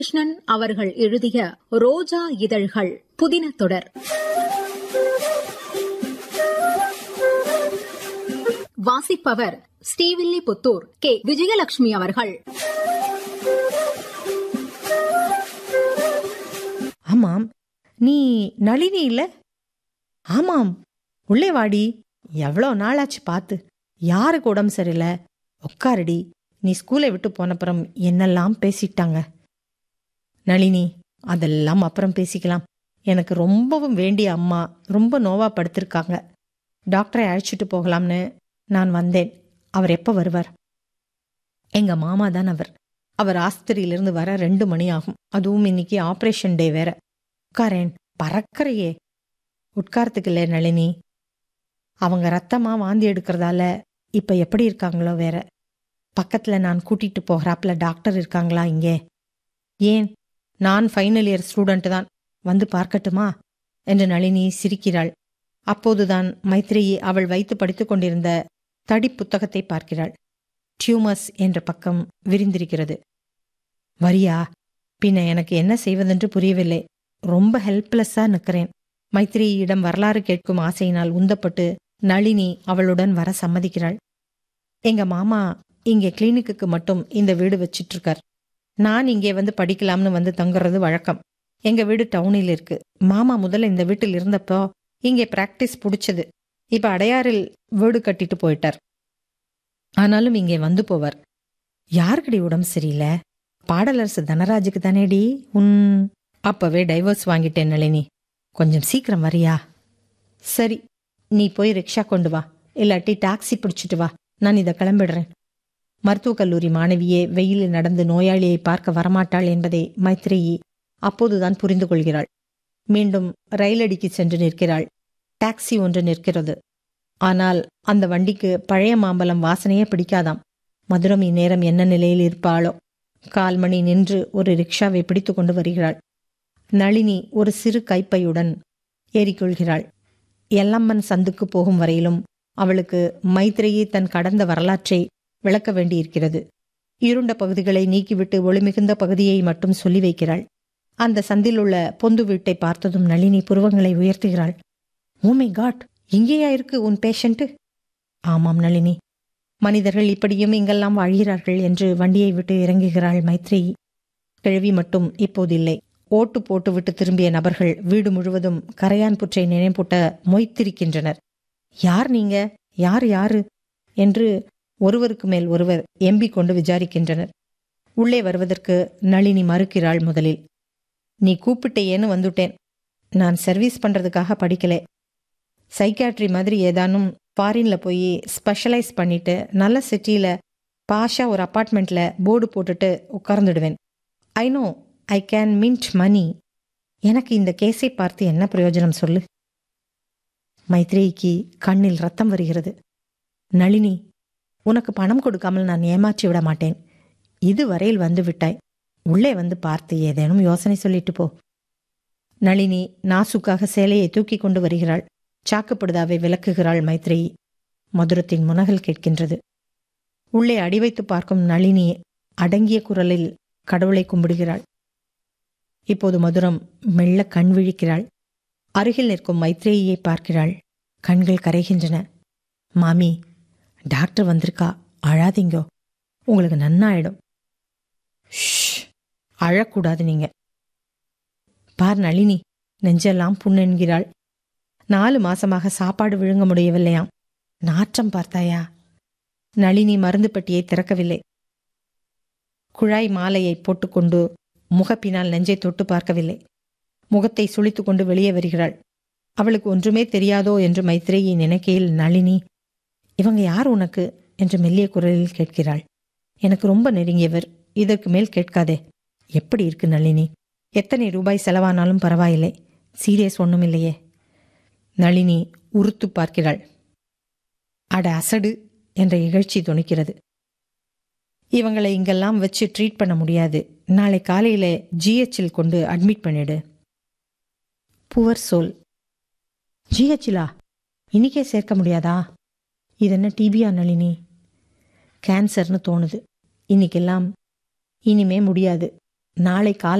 கிருஷ்ணன் அவர்கள் எழுதிய ரோஜா இதழ்கள் புதின தொடர் வாசிப்பவர் ஸ்ரீவில்லிபுத்தூர் கே விஜயலட்சுமி அவர்கள் ஆமாம் நீ நளினி இல்ல ஆமாம் உள்ளே வாடி எவ்வளோ நாளாச்சு பார்த்து யாருக்கு உடம்பு சரியில்லை உட்காருடி நீ ஸ்கூலை விட்டு போனப்புறம் என்னெல்லாம் பேசிட்டாங்க நளினி அதெல்லாம் அப்புறம் பேசிக்கலாம் எனக்கு ரொம்பவும் வேண்டிய அம்மா ரொம்ப நோவா படுத்திருக்காங்க டாக்டரை அழைச்சிட்டு போகலாம்னு நான் வந்தேன் அவர் எப்போ வருவார் எங்க மாமா தான் அவர் அவர் ஆஸ்பத்திரியிலிருந்து வர ரெண்டு மணி ஆகும் அதுவும் இன்னைக்கு ஆபரேஷன் டே வேற உட்காரேன் பறக்கறையே உட்காரத்துக்கு இல்லை நளினி அவங்க ரத்தமா வாந்தி எடுக்கிறதால இப்ப எப்படி இருக்காங்களோ வேற பக்கத்துல நான் கூட்டிட்டு போகிறாப்புல டாக்டர் இருக்காங்களா இங்கே ஏன் நான் ஃபைனல் இயர் ஸ்டூடெண்ட் தான் வந்து பார்க்கட்டுமா என்று நளினி சிரிக்கிறாள் அப்போதுதான் மைத்ரேயி அவள் வைத்து படித்துக் கொண்டிருந்த தடி புத்தகத்தை பார்க்கிறாள் டியூமர்ஸ் என்ற பக்கம் விரிந்திருக்கிறது வரியா பின்ன எனக்கு என்ன செய்வதென்று புரியவில்லை ரொம்ப ஹெல்ப்லெஸ்ஸா நிற்கிறேன் மைத்ரேயிடம் வரலாறு கேட்கும் ஆசையினால் உந்தப்பட்டு நளினி அவளுடன் வர சம்மதிக்கிறாள் எங்க மாமா இங்கே கிளினிக்குக்கு மட்டும் இந்த வீடு வச்சிட்டு இருக்கார் நான் இங்கே வந்து படிக்கலாம்னு வந்து தங்குறது வழக்கம் எங்க வீடு டவுனில் இருக்கு மாமா முதல்ல இந்த வீட்டில் இருந்தப்போ இங்கே பிராக்டிஸ் புடிச்சது இப்ப அடையாறில் வீடு கட்டிட்டு போயிட்டார் ஆனாலும் இங்கே வந்து போவார் யாருக்கடி உடம்பு சரியில்லை பாடலரசு தனராஜுக்கு தானேடி உன் அப்பவே டைவர்ஸ் வாங்கிட்டேன் நளினி கொஞ்சம் சீக்கிரம் வரியா சரி நீ போய் ரிக்ஷா கொண்டு வா இல்லாட்டி டாக்ஸி பிடிச்சிட்டு வா நான் இதை கிளம்பிடுறேன் மருத்துவக் கல்லூரி மாணவியே வெயிலில் நடந்து நோயாளியை பார்க்க வரமாட்டாள் என்பதை மைத்ரேயி அப்போதுதான் புரிந்து கொள்கிறாள் மீண்டும் ரயிலடிக்கு சென்று நிற்கிறாள் டாக்ஸி ஒன்று நிற்கிறது ஆனால் அந்த வண்டிக்கு பழைய மாம்பழம் வாசனையே பிடிக்காதாம் மதுரம் இந்நேரம் என்ன நிலையில் இருப்பாளோ கால் மணி நின்று ஒரு ரிக்ஷாவை பிடித்து கொண்டு வருகிறாள் நளினி ஒரு சிறு கைப்பையுடன் ஏறிக்கொள்கிறாள் எல்லம்மன் சந்துக்கு போகும் வரையிலும் அவளுக்கு மைத்ரேயி தன் கடந்த வரலாற்றை விளக்க வேண்டியிருக்கிறது இருண்ட பகுதிகளை நீக்கிவிட்டு ஒளிமிகுந்த பகுதியை மட்டும் சொல்லி வைக்கிறாள் அந்த சந்தில் உள்ள பொந்து வீட்டை பார்த்ததும் நளினி புருவங்களை உயர்த்துகிறாள் ஓமை காட் இங்கேயா இருக்கு உன் பேஷண்ட் ஆமாம் நளினி மனிதர்கள் இப்படியும் இங்கெல்லாம் வாழ்கிறார்கள் என்று வண்டியை விட்டு இறங்குகிறாள் மைத்ரேயி கிழவி மட்டும் இப்போதில்லை ஓட்டு போட்டுவிட்டு திரும்பிய நபர்கள் வீடு முழுவதும் கரையான் புற்றை நினைப்பூட்ட மொய்த்திருக்கின்றனர் யார் நீங்க யார் யாரு என்று ஒருவருக்கு மேல் ஒருவர் எம்பி கொண்டு விசாரிக்கின்றனர் உள்ளே வருவதற்கு நளினி மறுக்கிறாள் முதலில் நீ கூப்பிட்டேன்னு வந்துட்டேன் நான் சர்வீஸ் பண்றதுக்காக படிக்கல சைக்காட்ரி மாதிரி ஏதானும் ஃபாரின்ல போய் ஸ்பெஷலைஸ் பண்ணிட்டு நல்ல சிட்டியில பாஷா ஒரு அப்பார்ட்மெண்ட்ல போர்டு போட்டுட்டு உட்கார்ந்துடுவேன் I know I can mint money எனக்கு இந்த கேஸை பார்த்து என்ன பிரயோஜனம் சொல்லு மைத்ரேயிக்கு கண்ணில் ரத்தம் வருகிறது நளினி உனக்கு பணம் கொடுக்காமல் நான் ஏமாற்றி விட மாட்டேன் இதுவரையில் வந்து விட்டாய் உள்ளே வந்து பார்த்து ஏதேனும் யோசனை சொல்லிட்டு போ நளினி நாசுக்காக சேலையை தூக்கி கொண்டு வருகிறாள் சாக்குப்படுதாவை விளக்குகிறாள் மைத்ரேயி மதுரத்தின் முனகல் கேட்கின்றது உள்ளே அடி வைத்து பார்க்கும் நளினி அடங்கிய குரலில் கடவுளை கும்பிடுகிறாள் இப்போது மதுரம் மெல்ல கண் விழிக்கிறாள் அருகில் நிற்கும் மைத்ரேயியை பார்க்கிறாள் கண்கள் கரைகின்றன மாமி டாக்டர் வந்திருக்கா அழாதீங்கோ உங்களுக்கு நன்னாயிடும் ஷ் அழக்கூடாது நீங்க பார் நளினி நெஞ்செல்லாம் புண்ணென்கிறாள் நாலு மாசமாக சாப்பாடு விழுங்க முடியவில்லையாம் நாற்றம் பார்த்தாயா நளினி மருந்து பெட்டியை திறக்கவில்லை குழாய் மாலையை போட்டுக்கொண்டு முகப்பினால் நெஞ்சை தொட்டு பார்க்கவில்லை முகத்தை சுளித்துக்கொண்டு வெளியே வருகிறாள் அவளுக்கு ஒன்றுமே தெரியாதோ என்று மைத்ரேயி நினைக்கையில் நளினி இவங்க யார் உனக்கு என்று மெல்லிய குரலில் கேட்கிறாள் எனக்கு ரொம்ப நெருங்கியவர் இதற்கு மேல் கேட்காதே எப்படி இருக்கு நளினி எத்தனை ரூபாய் செலவானாலும் பரவாயில்லை சீரியஸ் ஒன்றும் இல்லையே நளினி உறுத்து பார்க்கிறாள் அட அசடு என்ற இகழ்ச்சி துணிக்கிறது இவங்களை இங்கெல்லாம் வச்சு ட்ரீட் பண்ண முடியாது நாளை காலையில ஜிஹெச்சில் கொண்டு அட்மிட் பண்ணிடு புவர் சோல் ஜிஹெச்சிலா இன்னிக்கே சேர்க்க முடியாதா இது என்ன டிபியா நளினி கேன்சர்னு தோணுது இன்னைக்கெல்லாம் இனிமே முடியாது நாளை காலை